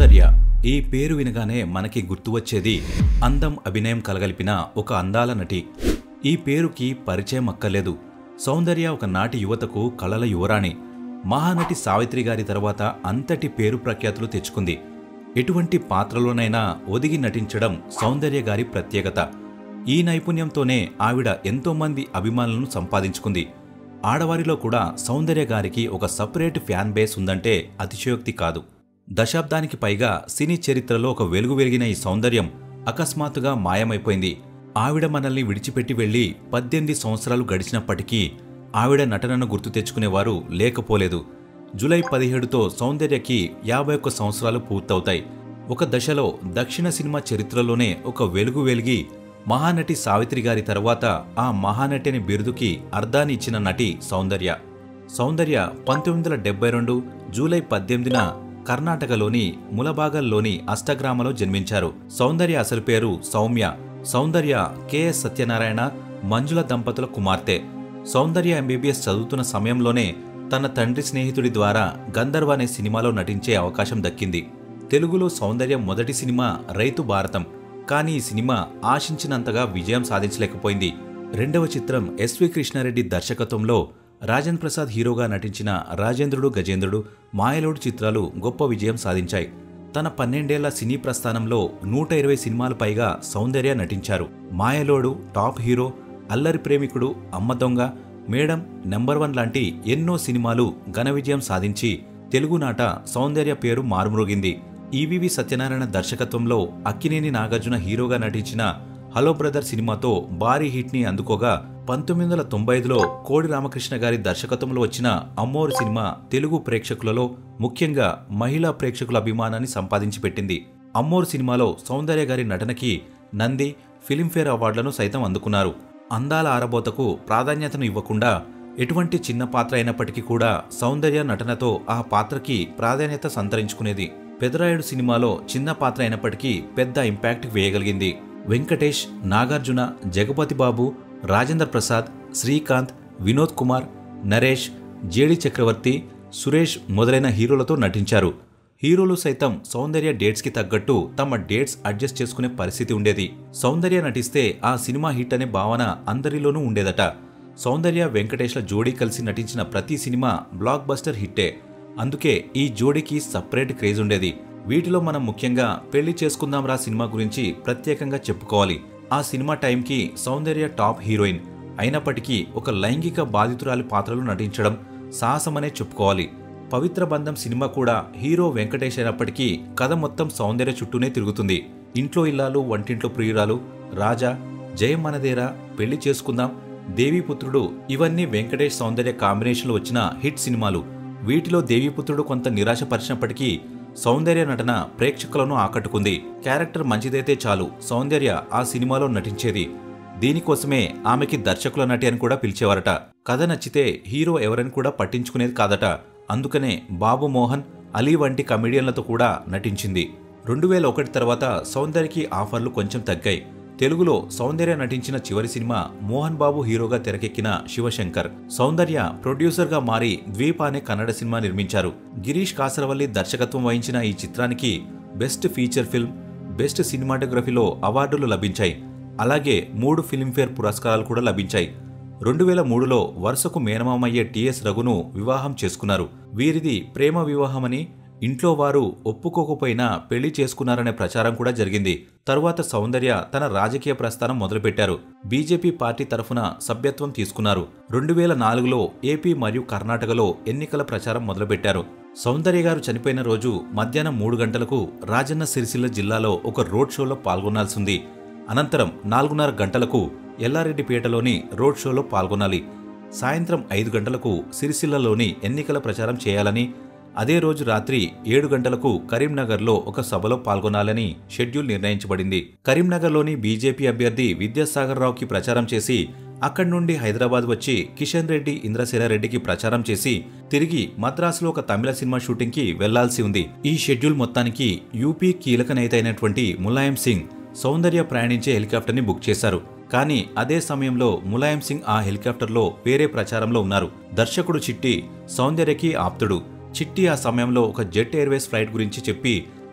సౌందర్య ఈ పేరు వినగానే మనకి గుర్తు వచ్చేది అందం అభినయం కలగలిపిన ఒక అందాల నటి ఈ పేరుకి పరిచయం అక్కర్లేదు సౌందర్య ఒక నాటి యువతకు కళల యువరాణి మహానటి సావిత్రి గారి తర్వాత అంతటి పేరు ప్రఖ్యాతులు తెచ్చుకుంది ఎటువంటి పాత్రలోనైనా ఒదిగి నటించడం సౌందర్య గారి ప్రత్యేకత ఈ నైపుణ్యంతోనే ఆవిడ ఎంతోమంది అభిమానులను సంపాదించుకుంది ఆడవారిలో కూడా సౌందర్య గారికి ఒక సపరేట్ ఫ్యాన్ బేస్ ఉందంటే అతిశయోక్తి కాదు దశాబ్దానికి పైగా సినీ చరిత్రలో ఒక వెలుగు వెలిగిన ఈ సౌందర్యం అకస్మాత్తుగా మాయమైపోయింది ఆవిడ మనల్ని విడిచిపెట్టి వెళ్లి పద్దెనిమిది సంవత్సరాలు గడిచినప్పటికీ ఆవిడ నటనను గుర్తు తెచ్చుకునేవారు లేకపోలేదు జూలై పదిహేడుతో సౌందర్యకి యాభై ఒక్క సంవత్సరాలు పూర్తవుతాయి ఒక దశలో దక్షిణ సినిమా చరిత్రలోనే ఒక వెలుగు వెలిగి మహానటి సావిత్రి గారి తర్వాత ఆ మహానటి అనే బిరుదుకి అర్ధాన్ని ఇచ్చిన నటి సౌందర్య సౌందర్య పంతొమ్మిది వందల డెబ్బై రెండు జూలై పద్దెనిమిదిన కర్ణాటకలోని ములబాగల్లోని అష్టగ్రామలో జన్మించారు సౌందర్య అసలు పేరు సౌమ్య సౌందర్య కెఎస్ సత్యనారాయణ మంజుల దంపతుల కుమార్తె సౌందర్య ఎంబీబీఎస్ చదువుతున్న సమయంలోనే తన తండ్రి స్నేహితుడి ద్వారా గంధర్వ అనే సినిమాలో నటించే అవకాశం దక్కింది తెలుగులో సౌందర్య మొదటి సినిమా రైతు భారతం కానీ ఈ సినిమా ఆశించినంతగా విజయం సాధించలేకపోయింది రెండవ చిత్రం ఎస్వి కృష్ణారెడ్డి దర్శకత్వంలో రాజేంద్ర ప్రసాద్ హీరోగా నటించిన రాజేంద్రుడు గజేంద్రుడు మాయలోడు చిత్రాలు గొప్ప విజయం సాధించాయి తన పన్నెండేళ్ల సినీ ప్రస్థానంలో నూట ఇరవై సినిమాలు పైగా సౌందర్య నటించారు మాయలోడు టాప్ హీరో అల్లరి ప్రేమికుడు అమ్మ దొంగ మేడం నెంబర్ వన్ లాంటి ఎన్నో సినిమాలు ఘన విజయం సాధించి తెలుగునాట సౌందర్య పేరు మారుమ్రోగింది ఈవివి సత్యనారాయణ దర్శకత్వంలో అక్కినేని నాగార్జున హీరోగా నటించిన హలో బ్రదర్ సినిమాతో భారీ హిట్ ని అందుకోగా పంతొమ్మిది వందల తొంభై ఐదులో కోడి రామకృష్ణ గారి దర్శకత్వంలో వచ్చిన అమ్మోరు సినిమా తెలుగు ప్రేక్షకులలో ముఖ్యంగా మహిళా ప్రేక్షకుల అభిమానాన్ని సంపాదించి పెట్టింది అమ్మోరు సినిమాలో సౌందర్య గారి నటనకి నంది ఫిలింఫేర్ అవార్డులను సైతం అందుకున్నారు అందాల ఆరబోతకు ప్రాధాన్యతను ఇవ్వకుండా ఎటువంటి చిన్న పాత్ర అయినప్పటికీ కూడా సౌందర్య నటనతో ఆ పాత్రకి ప్రాధాన్యత సంతరించుకునేది పెదరాయుడు సినిమాలో చిన్న పాత్ర అయినప్పటికీ పెద్ద ఇంపాక్ట్ వేయగలిగింది వెంకటేష్ నాగార్జున జగపతి బాబు రాజేంద్ర ప్రసాద్ శ్రీకాంత్ వినోద్ కుమార్ నరేష్ జేడి చక్రవర్తి సురేష్ మొదలైన హీరోలతో నటించారు హీరోలు సైతం సౌందర్య డేట్స్కి తగ్గట్టు తమ డేట్స్ అడ్జస్ట్ చేసుకునే పరిస్థితి ఉండేది సౌందర్య నటిస్తే ఆ సినిమా హిట్ అనే భావన అందరిలోనూ ఉండేదట సౌందర్య వెంకటేష్ల జోడీ కలిసి నటించిన ప్రతి సినిమా బ్లాక్ బస్టర్ హిట్టే అందుకే ఈ జోడీకి సపరేట్ క్రేజ్ ఉండేది వీటిలో మనం ముఖ్యంగా పెళ్లి చేసుకుందాం రా సినిమా గురించి ప్రత్యేకంగా చెప్పుకోవాలి ఆ సినిమా టైంకి సౌందర్య టాప్ హీరోయిన్ అయినప్పటికీ ఒక లైంగిక బాధితురాలి పాత్రలో నటించడం సాహసమనే చెప్పుకోవాలి పవిత్ర బంధం సినిమా కూడా హీరో వెంకటేష్ అయినప్పటికీ కథ మొత్తం సౌందర్య చుట్టూనే తిరుగుతుంది ఇంట్లో ఇల్లాలు వంటింట్లో ప్రియురాలు రాజా జయం మనదేరా పెళ్లి చేసుకుందాం దేవీపుత్రుడు ఇవన్నీ వెంకటేష్ సౌందర్య కాంబినేషన్లో వచ్చిన హిట్ సినిమాలు వీటిలో దేవీపుత్రుడు కొంత నిరాశపరిచినప్పటికీ సౌందర్య నటన ప్రేక్షకులను ఆకట్టుకుంది క్యారెక్టర్ మంచిదైతే చాలు సౌందర్య ఆ సినిమాలో నటించేది దీనికోసమే ఆమెకి దర్శకుల నటి అని కూడా పిలిచేవారట కథ నచ్చితే హీరో ఎవరని కూడా పట్టించుకునేది కాదట అందుకనే బాబు మోహన్ అలీ వంటి కమెడియన్లతో కూడా నటించింది రెండు వేల ఒకటి తర్వాత సౌందర్యకి ఆఫర్లు కొంచెం తగ్గాయి తెలుగులో సౌందర్య నటించిన చివరి సినిమా మోహన్ బాబు హీరోగా తెరకెక్కిన శివశంకర్ సౌందర్య ప్రొడ్యూసర్గా మారి ద్వీప్ అనే కన్నడ సినిమా నిర్మించారు గిరీష్ కాసరవల్లి దర్శకత్వం వహించిన ఈ చిత్రానికి బెస్ట్ ఫీచర్ ఫిల్మ్ బెస్ట్ సినిమాటోగ్రఫీలో అవార్డులు లభించాయి అలాగే మూడు ఫిల్మ్ఫేర్ పురస్కారాలు కూడా లభించాయి రెండు వేల మూడులో వరుసకు మేనమామయ్యే టిఎస్ రఘును వివాహం చేసుకున్నారు వీరిది ప్రేమ వివాహమని ఇంట్లో వారు ఒప్పుకోకపోయినా పెళ్లి చేసుకున్నారనే ప్రచారం కూడా జరిగింది తరువాత సౌందర్య తన రాజకీయ ప్రస్థానం మొదలుపెట్టారు బీజేపీ పార్టీ తరఫున సభ్యత్వం తీసుకున్నారు రెండు వేల నాలుగులో ఏపీ మరియు కర్ణాటకలో ఎన్నికల ప్రచారం మొదలుపెట్టారు సౌందర్య గారు చనిపోయిన రోజు మధ్యాహ్నం మూడు గంటలకు రాజన్న సిరిసిల్ల జిల్లాలో ఒక రోడ్ షోలో పాల్గొనాల్సింది అనంతరం నాలుగున్నర గంటలకు ఎల్లారెడ్డిపేటలోని రోడ్ షోలో పాల్గొనాలి సాయంత్రం ఐదు గంటలకు సిరిసిల్లలోని ఎన్నికల ప్రచారం చేయాలని అదే రోజు రాత్రి ఏడు గంటలకు కరీంనగర్లో ఒక సభలో పాల్గొనాలని షెడ్యూల్ నిర్ణయించబడింది కరీంనగర్లోని బీజేపీ అభ్యర్థి విద్యాసాగర్ రావుకి ప్రచారం చేసి అక్కడి నుండి హైదరాబాద్ వచ్చి కిషన్ రెడ్డి ఇంద్రసేనారెడ్డికి ప్రచారం చేసి తిరిగి మద్రాసులో ఒక తమిళ సినిమా షూటింగ్కి వెళ్లాల్సి ఉంది ఈ షెడ్యూల్ మొత్తానికి యూపీ కీలక నేత అయినటువంటి ములాయం సింగ్ సౌందర్య ప్రయాణించే హెలికాప్టర్ని బుక్ చేశారు కానీ అదే సమయంలో ములాయం సింగ్ ఆ హెలికాప్టర్లో వేరే ప్రచారంలో ఉన్నారు దర్శకుడు చిట్టి సౌందర్యకి ఆప్తుడు చిట్టి ఆ సమయంలో ఒక జెట్ ఎయిర్వేస్ ఫ్లైట్ గురించి చెప్పి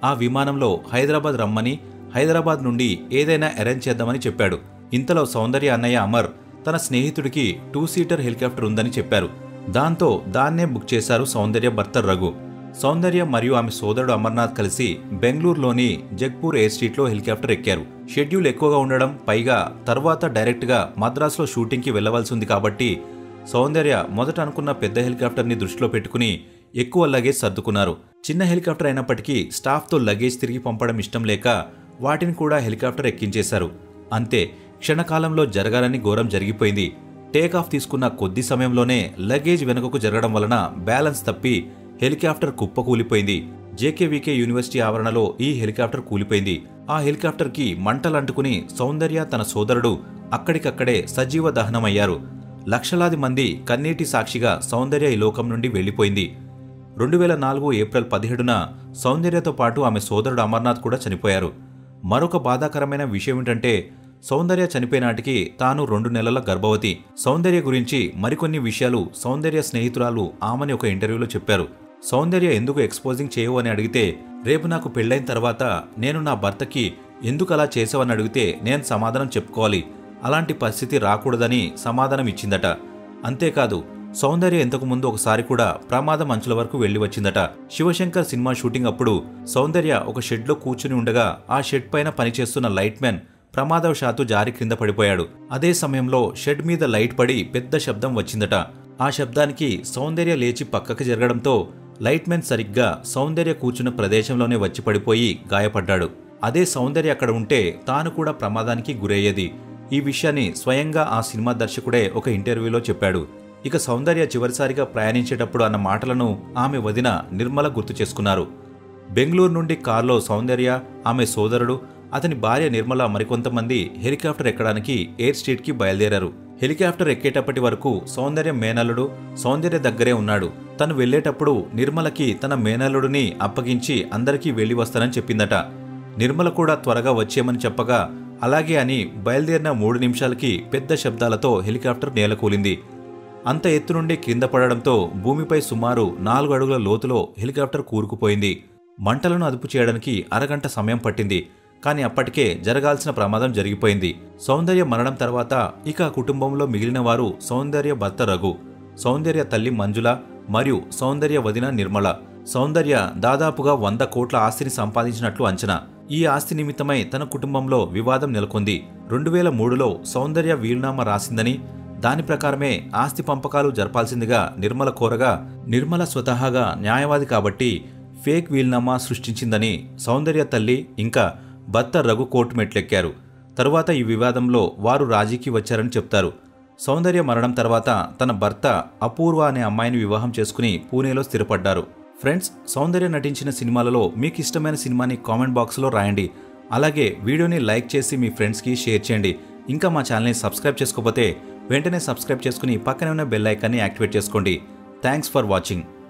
ఆ విమానంలో హైదరాబాద్ రమ్మని హైదరాబాద్ నుండి ఏదైనా అరేంజ్ చేద్దామని చెప్పాడు ఇంతలో సౌందర్య అన్నయ్య అమర్ తన స్నేహితుడికి టూ సీటర్ హెలికాప్టర్ ఉందని చెప్పారు దాంతో దాన్నే బుక్ చేశారు సౌందర్య భర్త రఘు సౌందర్య మరియు ఆమె సోదరుడు అమర్నాథ్ కలిసి బెంగళూరులోని జగ్పూర్ ఎయిర్ స్ట్రీట్లో హెలికాప్టర్ ఎక్కారు షెడ్యూల్ ఎక్కువగా ఉండడం పైగా తర్వాత డైరెక్ట్గా మద్రాసులో షూటింగ్కి వెళ్లవలసి ఉంది కాబట్టి సౌందర్య మొదట అనుకున్న పెద్ద హెలికాప్టర్ని దృష్టిలో పెట్టుకుని ఎక్కువ లగేజ్ సర్దుకున్నారు చిన్న హెలికాప్టర్ అయినప్పటికీ స్టాఫ్తో లగేజ్ తిరిగి పంపడం ఇష్టం లేక వాటిని కూడా హెలికాప్టర్ ఎక్కించేశారు అంతే క్షణకాలంలో జరగాలని ఘోరం జరిగిపోయింది టేకాఫ్ తీసుకున్న కొద్ది సమయంలోనే లగేజ్ వెనుకకు జరగడం వలన బ్యాలెన్స్ తప్పి హెలికాప్టర్ కుప్పకూలిపోయింది జేకేవీకే యూనివర్సిటీ ఆవరణలో ఈ హెలికాప్టర్ కూలిపోయింది ఆ హెలికాప్టర్కి మంటలంటుకుని సౌందర్య తన సోదరుడు అక్కడికక్కడే సజీవ దహనమయ్యారు లక్షలాది మంది కన్నీటి సాక్షిగా సౌందర్య ఈ లోకం నుండి వెళ్లిపోయింది రెండు వేల నాలుగు ఏప్రిల్ పదిహేడున సౌందర్యతో పాటు ఆమె సోదరుడు అమర్నాథ్ కూడా చనిపోయారు మరొక బాధాకరమైన విషయం ఏంటంటే సౌందర్య చనిపోయినాటికి తాను రెండు నెలల గర్భవతి సౌందర్య గురించి మరికొన్ని విషయాలు సౌందర్య స్నేహితురాలు ఆమెని ఒక ఇంటర్వ్యూలో చెప్పారు సౌందర్య ఎందుకు ఎక్స్పోజింగ్ చేయవు అని అడిగితే రేపు నాకు పెళ్ళైన తర్వాత నేను నా భర్తకి ఎందుకు అలా చేసావని అడిగితే నేను సమాధానం చెప్పుకోవాలి అలాంటి పరిస్థితి రాకూడదని సమాధానం ఇచ్చిందట అంతేకాదు సౌందర్య ఇంతకు ముందు ఒకసారి కూడా ప్రమాదం అంచుల వరకు వెళ్లి వచ్చిందట శివశంకర్ సినిమా షూటింగ్ అప్పుడు సౌందర్య ఒక షెడ్లో కూర్చుని ఉండగా ఆ షెడ్ పైన పనిచేస్తున్న లైట్ మ్యాన్ ప్రమాదవశాత్తు జారి క్రింద పడిపోయాడు అదే సమయంలో షెడ్ మీద లైట్ పడి పెద్ద శబ్దం వచ్చిందట ఆ శబ్దానికి సౌందర్య లేచి పక్కకి జరగడంతో లైట్ మ్యాన్ సరిగ్గా సౌందర్య కూర్చున్న ప్రదేశంలోనే వచ్చి పడిపోయి గాయపడ్డాడు అదే సౌందర్య అక్కడ ఉంటే తాను కూడా ప్రమాదానికి గురయ్యేది ఈ విషయాన్ని స్వయంగా ఆ సినిమా దర్శకుడే ఒక ఇంటర్వ్యూలో చెప్పాడు ఇక సౌందర్య చివరిసారిగా ప్రయాణించేటప్పుడు అన్న మాటలను ఆమె వదిన నిర్మల గుర్తు చేసుకున్నారు బెంగళూరు నుండి కారులో సౌందర్య ఆమె సోదరుడు అతని భార్య నిర్మల మరికొంతమంది హెలికాప్టర్ ఎక్కడానికి ఎయిర్ స్ట్రీట్కి బయలుదేరారు హెలికాప్టర్ ఎక్కేటప్పటి వరకు సౌందర్య మేనల్లుడు సౌందర్య దగ్గరే ఉన్నాడు తను వెళ్లేటప్పుడు నిర్మలకి తన మేనల్లుడిని అప్పగించి అందరికీ వెళ్లి వస్తానని చెప్పిందట నిర్మల కూడా త్వరగా వచ్చేయమని చెప్పగా అలాగే అని బయలుదేరిన మూడు నిమిషాలకి పెద్ద శబ్దాలతో హెలికాప్టర్ నేలకూలింది అంత ఎత్తు నుండి కింద పడడంతో భూమిపై సుమారు నాలుగు అడుగుల లోతులో హెలికాప్టర్ కూరుకుపోయింది మంటలను అదుపు చేయడానికి అరగంట సమయం పట్టింది కానీ అప్పటికే జరగాల్సిన ప్రమాదం జరిగిపోయింది సౌందర్య మరణం తర్వాత ఇక ఆ కుటుంబంలో మిగిలిన వారు సౌందర్య భర్త రఘు సౌందర్య తల్లి మంజుల మరియు సౌందర్య వదిన నిర్మల సౌందర్య దాదాపుగా వంద కోట్ల ఆస్తిని సంపాదించినట్లు అంచనా ఈ ఆస్తి నిమిత్తమై తన కుటుంబంలో వివాదం నెలకొంది రెండు వేల మూడులో సౌందర్య వీలునామా రాసిందని దాని ప్రకారమే ఆస్తి పంపకాలు జరపాల్సిందిగా నిర్మల కోరగా నిర్మల స్వతహాగా న్యాయవాది కాబట్టి ఫేక్ వీల్నామా సృష్టించిందని సౌందర్య తల్లి ఇంకా భర్త రఘు కోర్టు మెట్లెక్కారు తరువాత ఈ వివాదంలో వారు రాజీకి వచ్చారని చెప్తారు సౌందర్య మరణం తర్వాత తన భర్త అపూర్వ అనే అమ్మాయిని వివాహం చేసుకుని పూణేలో స్థిరపడ్డారు ఫ్రెండ్స్ సౌందర్య నటించిన సినిమాలలో మీకు ఇష్టమైన సినిమాని కామెంట్ బాక్స్లో రాయండి అలాగే వీడియోని లైక్ చేసి మీ ఫ్రెండ్స్కి షేర్ చేయండి ఇంకా మా ఛానల్ని సబ్స్క్రైబ్ చేసుకోకపోతే వెంటనే సబ్స్క్రైబ్ చేసుకుని పక్కనే ఉన్న బెల్ ఐకాన్ని యాక్టివేట్ చేసుకోండి థ్యాంక్స్ ఫర్ వాచింగ్